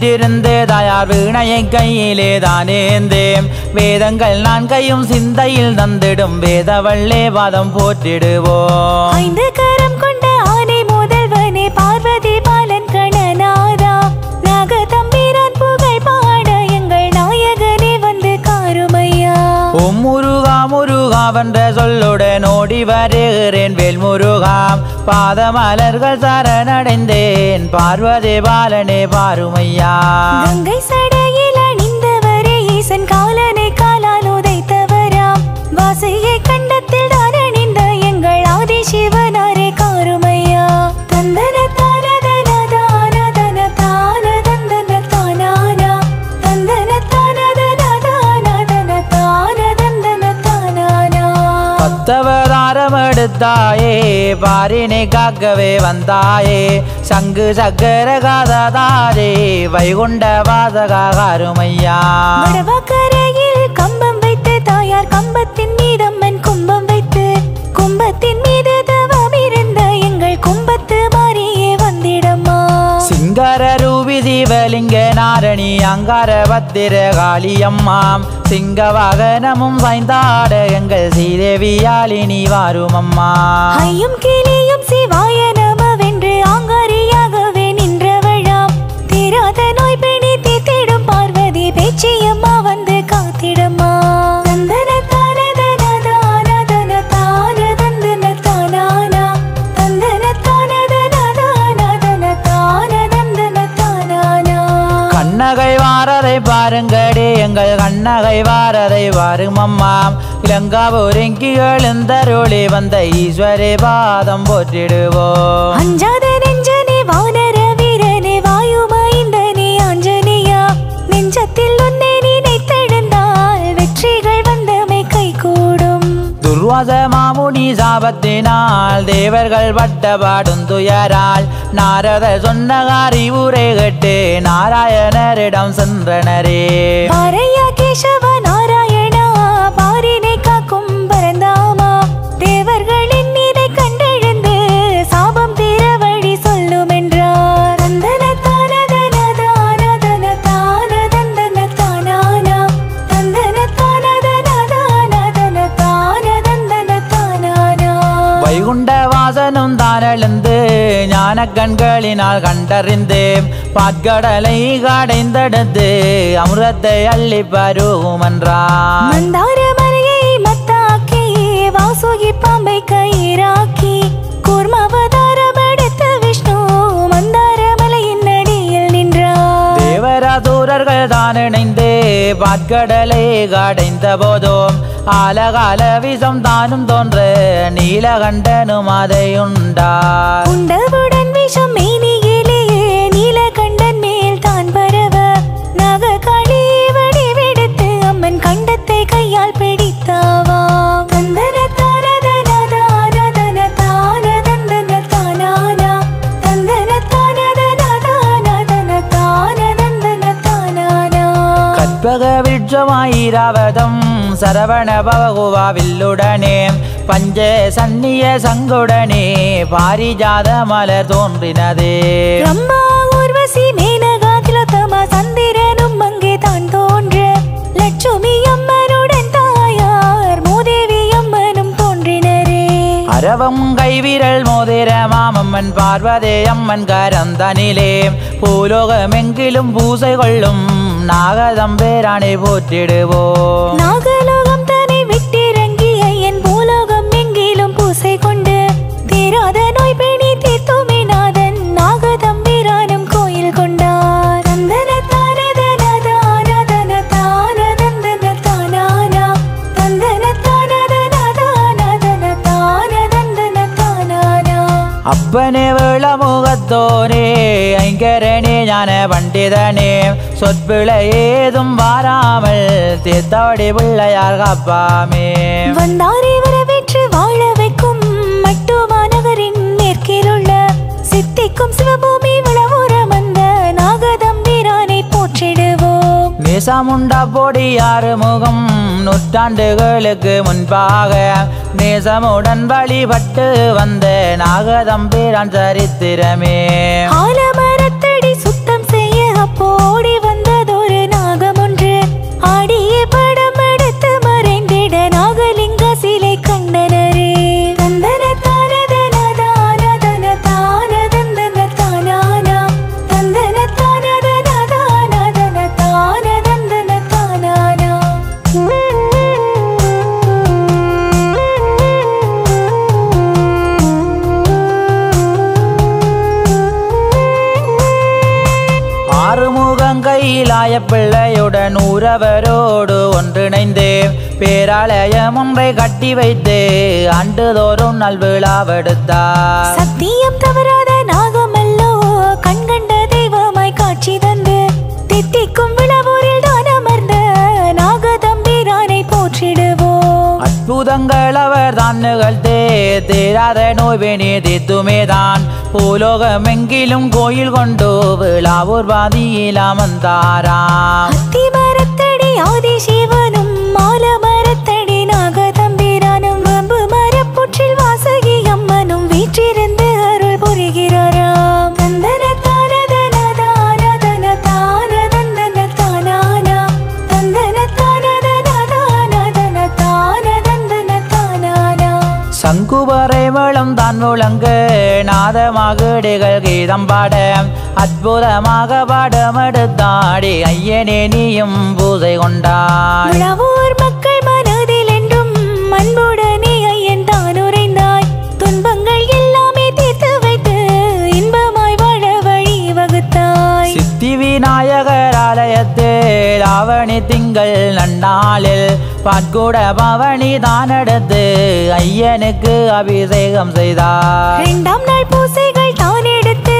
வீற்றிருந்து தாயார் வீணையை கையிலே தானேந்தேம் வேதங்கள் நான்கையும் சிந்தையில் தந்திடும் வேதவள்ளே பாதம் போற்றிடுவோம் ஐந்து கரம் கொண்ட ஆனை முதல்வனே பார்வதி பாலன் கணநாதா நாக தம்பிரான் புகழ் பாட எங்கள் நாயகனே வந்து காருமையா ஓம் முருகா முருகா வென்ற சொல்லுடன் ஓடி வருகிறேன் வேல் முருகாம் பாதமலர்கள் சரணடைந்தேன் பார்வதி பாலனே பாருமையா கங்கை சடையில் அணிந்தவரே ஈசன் காலனை காலால் உதைத்தவராம் வாசியை கண்டத்தில் தான் அணிந்த எங்கள் ஆதி சிவனாரே காருமையா தந்தன தானதன தானதன தான தந்தன தானானா தந்தன தானதன தானதன தான தந்தன தானானா பத்தவதாரம் எடுத்தாயே பாரினை காக்கவே வந்தாயே சங்கு சக்கர காததாரே வைகுண்ட வாசகாருமையா வடவக்கரையில் கம்பம் வைத்து தாயார் கம்பத்தின் மீதம்மன் கும்பம் வைத்து கும்பத்தின் மீது தவம் இருந்த எங்கள் கும்பத்து மாறியே வந்திடம்மா சிங்கர ரூபி சிவலிங்க நாரணி அங்கார பத்திர காளியம்மாம் சிங்க வாகனமும் சாய்ந்தாட எங்கள் ஸ்ரீதேவியாலினி வாருமம்மா ஐயும் கிளியும் சிவாய நமவென்று ஆங்காரியாகவே நின்றவழாம் தீராத நோய் பிணி தீத்திடும் பார்வதி பேச்சியம்மா வந்து காத்திடம்மா தந்தன தானதன தானதன தான தந்தன தானானா தந்தன தானதன தானதன தான தந்தன தானானா கண்ணகை வாரதை பாருங்கடி எங்கள் கண்ணகை வாரதை வாருமம்மாம் இளங்காபுரிங்கி எழுந்தருளி வந்த ஈஸ்வரி பாதம் போற்றிடுவோம் அஞ்சாத நெஞ்சனே வானர வீரனே வாயுமைந்தனே ஆஞ்சநேயா நெஞ்சத்தில் உன்னை நினைத்தெழுந்தால் வெற்றிகள் வந்தமை கைகூடும் துர்வாச மாமுனி சாபத்தினால் தேவர்கள் பட்டபாடும் துயரால் நாரத சொன்ன அறிவுரை கேட்டு நாராயணரிடம் சென்றனரே பாரையா கேசவ நாராயணா பாரினை காக்கும் பரந்தாமா தேவர்களின் நீரை கண்டெழுந்து சாபம் தீர வழி சொல்லும் என்றார் தந்தன தானதன தானதன தான தந்தன தானானா தந்தன தானதன தானதன தான தந்தன தானானா வைகுண்ட வாசனும் தானெழுந்து ஞான கண்களினால் கண்டறிந்து பாற்கடலை கடைந்தெடுத்து அமிர்தத்தை அள்ளி பருகுமென்றார் மந்தார மலையை மத்தாக்கி வாசுகி பாம்பை கயிறாக்கி கூர்மாவதாரம் எடுத்த விஷ்ணு மந்தார மலையின் அடியில் நின்றார் தேவராதூரர்கள் தான் இணைந்து பாற்கடலை கடைந்த போதும் ஆலகால விஷம் தானும் தோன்ற நீலகண்டனும் அதை உண்டார் உண்டவுடன் விஷம் மேனியிலே நீலகண்டன் மேல் தான் பரவ நாககாளி வடிவெடுத்து அம்மன் கண்டத்தை கையால் பிடித்தாவா தந்தன தானதன தானதன தான தந்தன தானானா தந்தன தானதன தானதன தான தந்தன தானானா கற்பக விட்சமாயிராவதம் சரவண பவகுவா வில்லுடனே பஞ்ச சன்னிய சங்குடனே பாரிஜாத மலர் தோன்றினதே பிரம்மா ஊர்வசி மேனகா திலோத்தமா சந்திரனும் அங்கே தான் தோன்ற லட்சுமி அம்மனுடன் தாயார் மூதேவி அம்மனும் தோன்றினரே அரவம் கைவிரல் மோதிர மாமம்மன் பார்வதே அம்மன் கரந்தனிலே பூலோகமெங்கிலும் பூசை கொள்ளும் நாகதம்பேரானை போற்றிடுவோம் நாகலோகம் தன்னை விட்டிறங்கிய என் பூலோகம் எங்கிலும் பூசை கொண்டு தீராத நோய் பிணி தீர்த்துமே நாதன் நாகதம்பிரானும் கோயில் கொண்டார் தந்தன தானதன தானதன தான தந்தன தானானா தந்தன தானதன தானதன தான தந்தன தானானா அப்பனே வேளமுகத்தோனே ஐங்கரனே ஞான பண்டிதனே சொற்பிழை ஏதும் வாராமல் தீர்த்தவடி பிள்ளையார் காப்பாமே வந்தாரை வரவேற்று வாழ வைக்கும் மட்டுமா நகரின் மேற்கில் உள்ள சித்திக்கும் சிவபூமி விளவுரம் அந்த நாகதம்பிரானை போற்றிடுவோம் நேசமுண்டா பொடி ஆறு முகம் நூற்றாண்டுகளுக்கு முன்பாக நேசமுடன் வழிபட்டு வந்த நாகதம்பிரான் சரித்திரமே ஆலமரத்தடி சுத்தம் செய்ய போடி வந்ததொரு நாகம் ஒன்று ஆடிய படம் எடுத்து மறைந்திட நாகலிங்க சிலை கண்டனரே தந்தன தானதன தானதன தானதந்தன தானானா தந்தன தானதன தானதன தானதந்தன தானானா ஆறுமுகம் கையிலாய பிள்ளையுடன் ஊரவரோடு ஒன்றிணைந்து பேராலயம் ஒன்றை கட்டி வைத்து ஆண்டுதோறும் நல்விழாவெடுத்தார் சத்தியம் தவறாத நாகமல்லோ கண்கண்ட தெய்வமாய் காட்சி தந்து தித்திக்கும் விழாவூரில் தான் அமர்ந்த நாகதம்பிரானை போற்றிடுவோம் அற்புதங்கள் அவர் தான் நிகழ்த்தே தீராத நோய்வினி தீத்துமே தான் பூலோகமெங்கிலும் கோயில் கொண்டு விழாவூர் வாதியில் அமர்ந்தாராம் அத்தி மரத்தடி ஆதி சிவனும் மால மரத்தடி நாகதம்பிரானும் வம்பு மரப்புற்றில் வாசகி அம்மனும் வீற்றிருந்து அருள் புரிகிறாராம் தந்தன தானதன தானதன தானதந்தன தானானா தந்தன தானதன தானதன தானதந்தன தானானா சங்குவரை மேளம் தான் முழங்க நாதமாகடிகள் கீதம் பாட அற்புதமாக பாடம் எடுத்தாடி ஐயனே நீயும் பூஜை கொண்டாய் விழாவூர் மக்கள் மனதில் என்றும் அன்புடனே ஐயன் தான் உறைந்தாய் துன்பங்கள் எல்லாமே தீர்த்து வைத்து இன்பமாய் வாழ வழி வகுத்தாய் சித்தி விநாயகர் ஆலயத்தில் ஆவணி திங்கள் நன்னாளில் பாட்கூட பவனி தான் எடுத்து ஐயனுக்கு அபிஷேகம் செய்தார் இரண்டாம் நாள் பூசைகள் தான் எடுத்து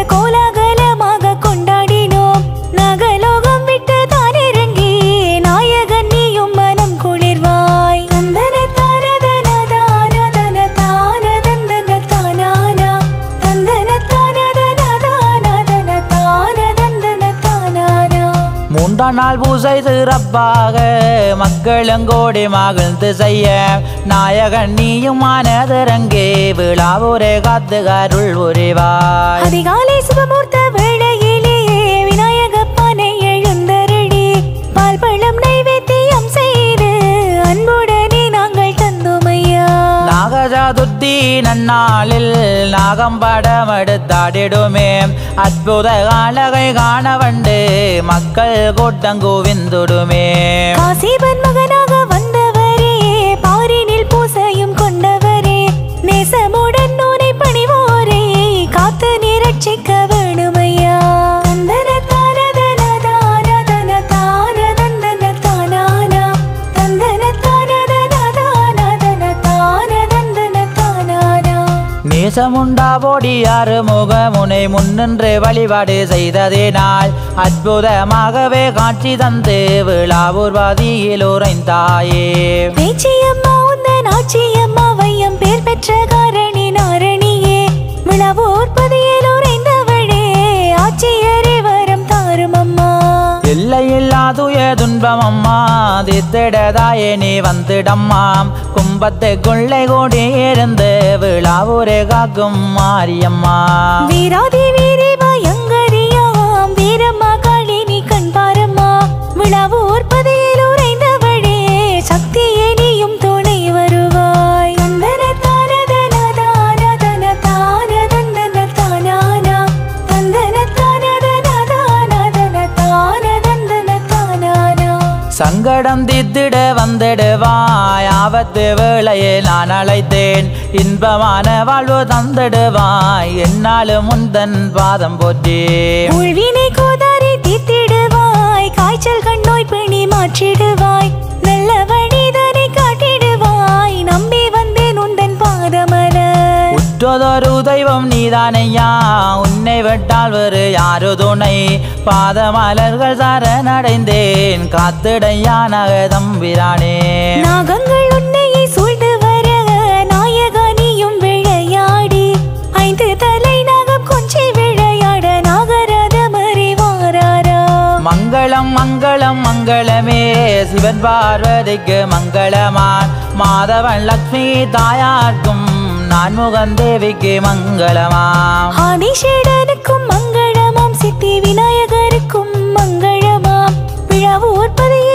கோலாகலமாக கொண்டாடினோம் நகலோகம் விட்டு தான் இறங்கி நாயகன் நீயும் மனம் குளிர்வாய் தந்தன தானதன தானதன தானதந்தன தானானா தந்தன தானதன தானதன தானதந்தன தானானா மூன்றாம் நாள் பூசை சிறப்பாக மக்களுங்கோடி மகிழ்ந்து செய்ய நாயகன் நீயும் மனதிறங்கே விழாவூரே காத்து அருள் உரிவாய் அதிகாலை சுபமூர்த்த வேளையிலே விநாயகப்பானை எழுந்தருளி பால் பழம் நைவேத்தியம் செய்து அன்புடனே நாங்கள் தந்தோமையா நாகஜாதுர்த்தி நன்னாளில் நாகம் படம் எடுத்தாடிடுமே அற்புத அழகை காண வண்டு மக்கள் கூட்டம் குவிந்துடுமே காசிபன் மகனாக வந்தவரே பாரினில் பூசையும் கொண்டவரே நேசமுடன் நூனை பணிவோரே காத்து நிரட்சிக்க வேணுமையா தந்தன தானதன தானதன தானதந்தன தானானா தந்தன தானதன தானதன தானதந்தன தானானா நேசமுண்டா போடியாறு முகமுனை முன்னின்று வழிபாடு செய்ததினால் அற்புதமாகவே காட்சி தந்து விழாவூர்வாதியில் உறைந்தாயே பேச்சியம்மா உந்தன் ஆச்சியம்மா வையம் பேர் பெற்ற காரணி நாரணியே விழாவோர் பதியில் உறைந்தவளே ஆட்சியரே வரம் தாரும் அம்மா எல்லையில்லாதுய துன்பம் அம்மா தித்திடதாயே நீ வந்துடம்மாம் கும்பத்துக்குள்ளே கூடி இருந்து விழாவூரே காக்கும் மாரியம்மா வீராதி வீரி பயங்கரியாம் வீரம்மா காளினி கண் பாரம்மா விழாவோர் பதியில் உறைந்தவளே சக்தியே நீயும் துணை வருவாய் தந்தன தானதன தானதன தானதந்தன தானானா தந்தன தானதன தானதன தானதந்தன தானானா சங்கடம் தித்திட வந்திடுவாய் ஆபத்து வேளையை நான் அழைத்தேன் இன்பமான வாழ்வு தந்திடுவாய் என்னாலும் முந்தன் பாதம் போற்றி உள்வினை கோதாரி தீத்திடுவாய் காய்ச்சல் கண்ணோய் பிணி மாற்றிடுவாய் நல்ல வழிதனை காட்டிடுவாய் நம்பி வந்தேன் உந்தன் பாதமலர் உற்றதொரு தெய்வம் நீதானையா உன்னை விட்டால் வேறு யாரு துணை பாதமலர்கள் சரணடைந்தேன் காத்திடையா நகதம்பிரானே நாகங்கள் உன்னையை சூழ்ந்து வர நாயகா நீயும் விளையாடி ஐந்து தலை நாகம் கொஞ்சி விளையாட நாகரதம் அறிவாராரா மங்களம் மங்களம் மங்களமே சிவன் பார்வதிக்கு மங்களமான் மாதவன் லக்ஷ்மி தாயார்க்கும் நான்முகன் தேவிக்கு மங்களமாம் ஆதிசேடனுக்கும் மங்களமாம் சித்தி விநாயகருக்கும் ஊர்பதியே